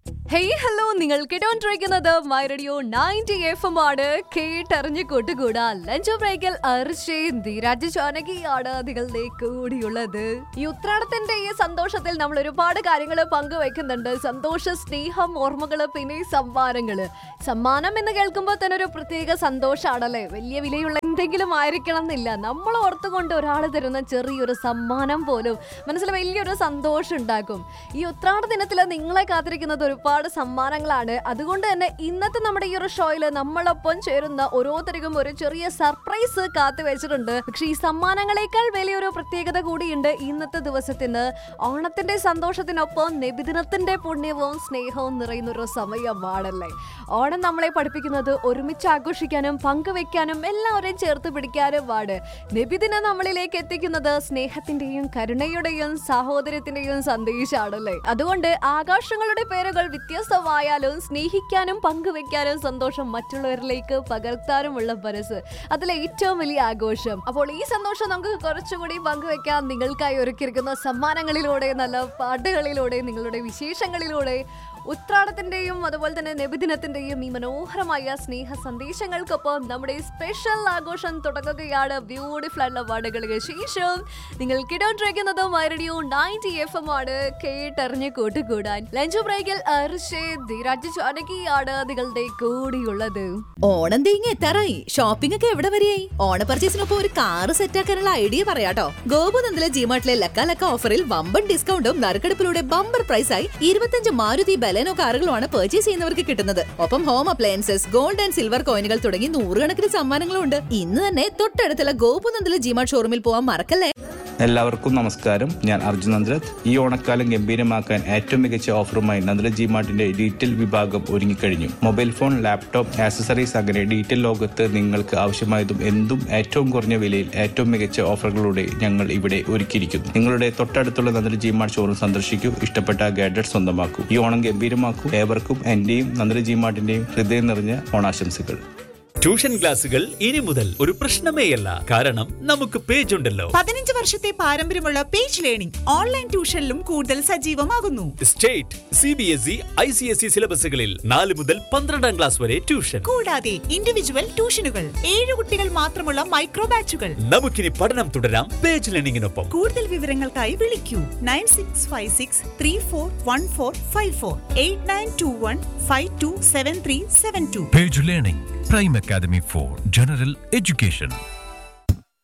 Hey hello നിങ്ങൾ കേട്ടോണ്ടിരിക്കുന്നത് my radio ninety F M ആണ് കേട്ടറിഞ്ഞ് കൂട്ടുകൂടാ ലഞ്ച് ബ്രേക്കിൽ അർഷയും ധീരാജ് ജാനകിയാണ് നിങ്ങളുടെ കൂടിയുള്ളത് ഈ ഉത്രാടത്തിന്റെ ഈ സന്തോഷത്തിൽ നമ്മൾ ഒരുപാട് കാര്യങ്ങൾ പങ്കുവെക്കുന്നുണ്ട് സന്തോഷ സ്നേഹം ഓർമ്മകള് പിന്നെ സമ്മാനങ്ങള് സമ്മാനം എന്ന് കേൾക്കുമ്പോൾ തന്നെ ഒരു പ്രത്യേക സന്തോഷമാണല്ലേ വലിയ വിലയുള്ള എന്തെങ്കിലും ആയിരിക്കണം എന്നില്ല നമ്മൾ ഓർത്തുകൊണ്ട് ഒരാൾ തരുന്ന ചെറിയൊരു സമ്മാനം പോലും മനസ്സിൽ വലിയൊരു സന്തോഷം ഉണ്ടാക്കും ഈ ഉത്രാട ദിനത്തിൽ നിങ്ങളെ കാത്തിരിക്കുന്നത് ഒരുപാട് സമ്മാനങ്ങളാണ് അതുകൊണ്ട് തന്നെ ഇന്നത്തെ നമ്മുടെ ഈ ഒരു ഷോയിൽ നമ്മളൊപ്പം ചേരുന്ന ഓരോരുത്തർക്കും ഒരു ചെറിയ സർപ്രൈസ് കാത്തു വെച്ചിട്ടുണ്ട് പക്ഷെ ഈ സമ്മാനങ്ങളെക്കാൾ വലിയൊരു പ്രത്യേകത കൂടിയുണ്ട് ഇന്നത്തെ ദിവസത്തിന് ഓണത്തിന്റെ സന്തോഷത്തിനൊപ്പം നബിദിനത്തിന്റെ പുണ്യവും സ്നേഹവും നിറയുന്ന ഒരു സമയമാണല്ലേ ഓണം നമ്മളെ പഠിപ്പിക്കുന്നത് ഒരുമിച്ച് ആഘോഷിക്കാനും പങ്കുവെക്കാനും എല്ലാവരെയും ചേർത്ത് പിടിക്കാനുമാണ് നബിദിനം നമ്മളിലേക്ക് എത്തിക്കുന്നത് സ്നേഹത്തിന്റെയും കരുണയുടെയും സാഹോദര്യത്തിന്റെയും സന്ദേശമാണല്ലേ അതുകൊണ്ട് ആകാശങ്ങളുടെ പേരുകൾ വ്യത്യസ്തമായാലും സ്നേഹിക്കാനും പങ്കുവെക്കാനും സന്തോഷം മറ്റുള്ളവരിലേക്ക് പകർത്താനുമുള്ള മനസ്സ് അതിലെ ഏറ്റവും വലിയ ആഘോഷം അപ്പോൾ ഈ സന്തോഷം നമുക്ക് കുറച്ചുകൂടി പങ്കുവെക്കാം നിങ്ങൾക്കായി ഒരുക്കിയിരിക്കുന്ന സമ്മാനങ്ങളിലൂടെ നല്ല പാട്ടുകളിലൂടെ നിങ്ങളുടെ വിശേഷങ്ങളിലൂടെ ഉത്രാടത്തിന്റെയും അതുപോലെ തന്നെ നബിദിനത്തിന്റെയും ഈ മനോഹരമായ സ്നേഹ സന്ദേശങ്ങൾക്കൊപ്പം നമ്മുടെ സ്പെഷ്യൽ ആഘോഷം തുടങ്ങുകയാണ് ബ്യൂട്ടിഫുൾ ആയിട്ടുള്ള പാടുകൾക്ക് ശേഷം നിങ്ങൾ കിടോണ്ടിരിക്കുന്നത് റേഡിയോ നയൻറ്റി എഫ് എം ആണ് കേട്ടറിഞ്ഞ് കൂട്ടുകൂടാൻ ലഞ്ച് ബ്രേക്കിൽ അർഷേ ധീരാജ് ജാനകിയാണ് നിങ്ങളുടെ കൂടിയുള്ളത് ഓണം തീങ്ങി എത്താറായി ഷോപ്പിംഗ് ഒക്കെ എവിടെ വരെയായി ഓണ പർച്ചേസിനൊപ്പം ഒരു കാറ് സെറ്റാക്കാനുള്ള ഐഡിയ പറയാട്ടോ ഗോപുനന്ദിലെ ജിമാർട്ടിലെ ലക്ക ലക്ക ഓഫറിൽ വമ്പൻ ഡിസ്കൗണ്ടും നറുക്കെടുപ്പിലൂടെ ബമ്പർ പ്രൈസായി ഇരുപത്തഞ്ച് മാരുതി ബലേനോ കാറുകളുമാണ് പർച്ചേസ് ചെയ്യുന്നവർക്ക് കിട്ടുന്നത് ഒപ്പം home appliances gold and silver കോയിനുകൾ തുടങ്ങി നൂറുകണക്കിന് സമ്മാനങ്ങളും ഉണ്ട് ഇന്ന് തന്നെ തൊട്ടടുത്തുള്ള ഗോപുനന്ദിലെ ജിമാർട്ട് ഷോറൂമിൽ പോവാൻ മറക്കല്ലേ എല്ലാവർക്കും നമസ്കാരം ഞാൻ അർജുൻ നന്ദ്രത് ഈ ഓണക്കാലം ഗംഭീരമാക്കാൻ ഏറ്റവും മികച്ച ഓഫറുമായി നന്ദ്ര ജി മാർട്ടിന്റെ ഡീറ്റെയിൽ വിഭാഗം ഒരുങ്ങിക്കഴിഞ്ഞു മൊബൈൽ ഫോൺ ലാപ്ടോപ്പ് ആക്സസറീസ് അങ്ങനെ ഡീറ്റെയിൽ ലോകത്ത് നിങ്ങൾക്ക് ആവശ്യമായതും എന്തും ഏറ്റവും കുറഞ്ഞ വിലയിൽ ഏറ്റവും മികച്ച ഓഫറുകളോടെ ഞങ്ങൾ ഇവിടെ ഒരുക്കിയിരിക്കുന്നു നിങ്ങളുടെ തൊട്ടടുത്തുള്ള നന്ദ്ര ജി മാർട്ട് ഷോറൂം സന്ദർശിക്കൂ ഇഷ്ടപ്പെട്ട ഗാഡ്ജറ്റ് സ്വന്തമാക്കൂ ഈ ഓണം ഗംഭീരമാക്കൂ ഏവർക്കും എന്റെയും നന്ദ്ര ജി മാർട്ടിന്റെയും ഹൃദയം നിറഞ്ഞ ഓണാശംസകൾ ട്യൂഷൻ ക്ലാസുകൾ ഇനി മുതൽ ഒരു പ്രശ്നമേയല്ല കാരണം നമുക്ക് പേജ് ഉണ്ടല്ലോ പതിനഞ്ച് വർഷത്തെ പാരമ്പര്യമുള്ള പേജ് ലേണിംഗ് ഓൺലൈൻ ട്യൂഷനിലും കൂടുതൽ സജീവമാകുന്നു state C B S E I C S E സിലബസുകളിൽ നാല് മുതൽ പന്ത്രണ്ടാം ക്ലാസ് വരെ ട്യൂഷൻ കൂടാതെ ഇൻഡിവിജ്വൽ ട്യൂഷനുകൾ ഏഴ് കുട്ടികൾ മാത്രമുള്ള മൈക്രോ ബാച്ചുകൾ നമുക്കിനി പഠനം തുടരാം പേജ് ലേണിംഗിനൊപ്പം കൂടുതൽ വിവരങ്ങൾക്കായി വിളിക്കൂ nine six five six three four one four five four eight nine two one five two seven three seven two Page Learning, Prime Academy for General Education.